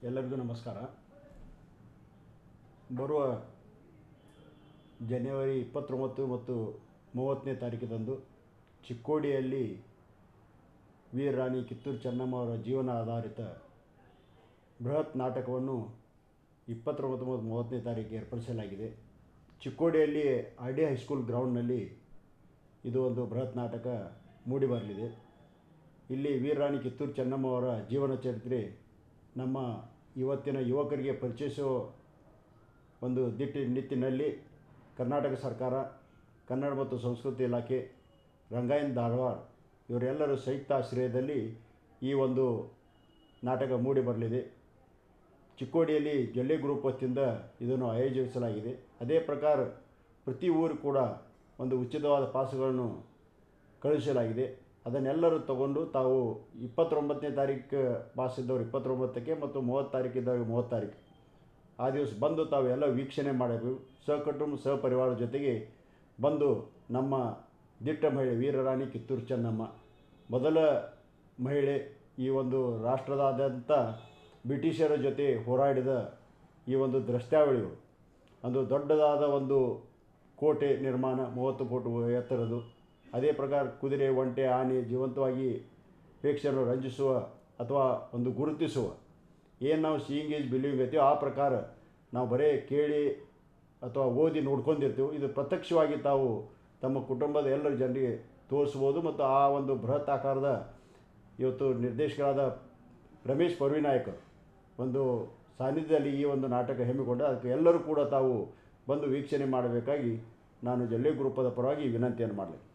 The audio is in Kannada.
ಎಲ್ಲರಿಗೂ ನಮಸ್ಕಾರ ಬರುವ ಜನವರಿ ಇಪ್ಪತ್ತೊಂಬತ್ತು ಮತ್ತು ಮೂವತ್ತನೇ ತಾರೀಕಿದಂದು ಚಿಕ್ಕೋಡಿಯಲ್ಲಿ ವೀರ ರಾಣಿ ಕಿತ್ತೂರು ಚೆನ್ನಮ್ಮ ಅವರ ಜೀವನ ಆಧಾರಿತ ಬೃಹತ್ ನಾಟಕವನ್ನು ಇಪ್ಪತ್ತೊಂಬತ್ತು ಮತ್ತು ಮೂವತ್ತನೇ ತಾರೀಕು ಏರ್ಪಡಿಸಲಾಗಿದೆ ಚಿಕ್ಕೋಡಿಯಲ್ಲಿ ಆರ್ ಡಿ ಹೈಸ್ಕೂಲ್ ಗ್ರೌಂಡ್ನಲ್ಲಿ ಇದು ಒಂದು ಬೃಹತ್ ನಾಟಕ ಮೂಡಿಬರಲಿದೆ ಇಲ್ಲಿ ವೀರರಾಣಿ ಕಿತ್ತೂರು ಚೆನ್ನಮ್ಮ ಅವರ ಜೀವನ ಚರಿತ್ರೆ ನಮ್ಮ ಇವತ್ತಿನ ಯುವಕರಿಗೆ ಪರಿಚಯಿಸುವ ಒಂದು ದಿಟ್ಟಿ ನಿಟ್ಟಿನಲ್ಲಿ ಕರ್ನಾಟಕ ಸರ್ಕಾರ ಕನ್ನಡ ಮತ್ತು ಸಂಸ್ಕೃತಿ ಇಲಾಖೆ ರಂಗಾಯಣ ಧಾರವಾಡ ಇವರೆಲ್ಲರ ಸಂಯುಕ್ತ ಆಶ್ರಯದಲ್ಲಿ ಈ ಒಂದು ನಾಟಕ ಮೂಡಿ ಬರಲಿದೆ ಚಿಕ್ಕೋಡಿಯಲ್ಲಿ ಜೊಲ್ಲೆ ಗ್ರೂಪ್ ವತಿಯಿಂದ ಇದನ್ನು ಆಯೋಜಿಸಲಾಗಿದೆ ಅದೇ ಪ್ರಕಾರ ಪ್ರತಿ ಊರು ಕೂಡ ಒಂದು ಉಚಿತವಾದ ಪಾಸುಗಳನ್ನು ಕಳುಹಿಸಲಾಗಿದೆ ಅದನ್ನೆಲ್ಲರೂ ತಗೊಂಡು ತಾವು ಇಪ್ಪತ್ತೊಂಬತ್ತನೇ ತಾರೀಕು ಪಾಸ್ ಇದ್ದವ್ರು ಇಪ್ಪತ್ತೊಂಬತ್ತಕ್ಕೆ ಮತ್ತು ಮೂವತ್ತು ತಾರೀಕು ಇದ್ದವ್ರಿಗೆ ಮೂವತ್ತು ತಾರೀಕು ಆ ದಿವಸ ಬಂದು ತಾವು ಎಲ್ಲ ವೀಕ್ಷಣೆ ಮಾಡಬೇಕು ಸಹಕುಟುಂಬ ಸಹಪರಿವಾರ ಜೊತೆಗೆ ಬಂದು ನಮ್ಮ ದಿಟ್ಟ ಮಹಿಳೆ ವೀರರಾಣಿ ಕಿತ್ತೂರು ಚೆನ್ನಮ್ಮ ಮೊದಲ ಮಹಿಳೆ ಈ ಒಂದು ರಾಷ್ಟ್ರದಾದ್ಯಂತ ಬ್ರಿಟಿಷರ ಜೊತೆ ಹೋರಾಡಿದ ಈ ಒಂದು ದ್ರಷ್ಟ್ಯಾವಳಿಗಳು ಒಂದು ದೊಡ್ಡದಾದ ಒಂದು ಕೋಟೆ ನಿರ್ಮಾಣ ಮೂವತ್ತು ಫುಟ್ ಎತ್ತರದ್ದು ಅದೇ ಪ್ರಕಾರ ಕುದುರೆ ಒಂಟೆ ಆನೆ ಜೀವಂತವಾಗಿ ಪ್ರೇಕ್ಷಕರನ್ನು ರಂಜಿಸುವ ಅಥವಾ ಒಂದು ಗುರುತಿಸುವ ಏನು ನಾವು ಸೀಯಿಂಗ್ ಈಸ್ ಬಿಲೀವಿಂಗ್ ಐತೀವೋ ಆ ಪ್ರಕಾರ ನಾವು ಬರೀ ಕೇಳಿ ಅಥವಾ ಓದಿ ನೋಡ್ಕೊಂಡಿರ್ತೀವಿ ಇದು ಪ್ರತ್ಯಕ್ಷವಾಗಿ ತಾವು ತಮ್ಮ ಕುಟುಂಬದ ಎಲ್ಲರ ಜನರಿಗೆ ತೋರಿಸ್ಬೋದು ಮತ್ತು ಆ ಒಂದು ಬೃಹತ್ ಆಕಾರದ ಇವತ್ತು ನಿರ್ದೇಶಕರಾದ ರಮೇಶ್ ಪರ್ವಿನಾಯಕರು ಒಂದು ಸಾನ್ನಿಧ್ಯದಲ್ಲಿ ಈ ಒಂದು ನಾಟಕ ಹೆಮ್ಮಿಕೊಂಡ ಅದಕ್ಕೆ ಎಲ್ಲರೂ ಕೂಡ ತಾವು ಬಂದು ವೀಕ್ಷಣೆ ಮಾಡಬೇಕಾಗಿ ನಾನು ಜಲ್ಲೆ ಗ್ರೂಪದ ಪರವಾಗಿ ವಿನಂತಿಯನ್ನು ಮಾಡಲಿ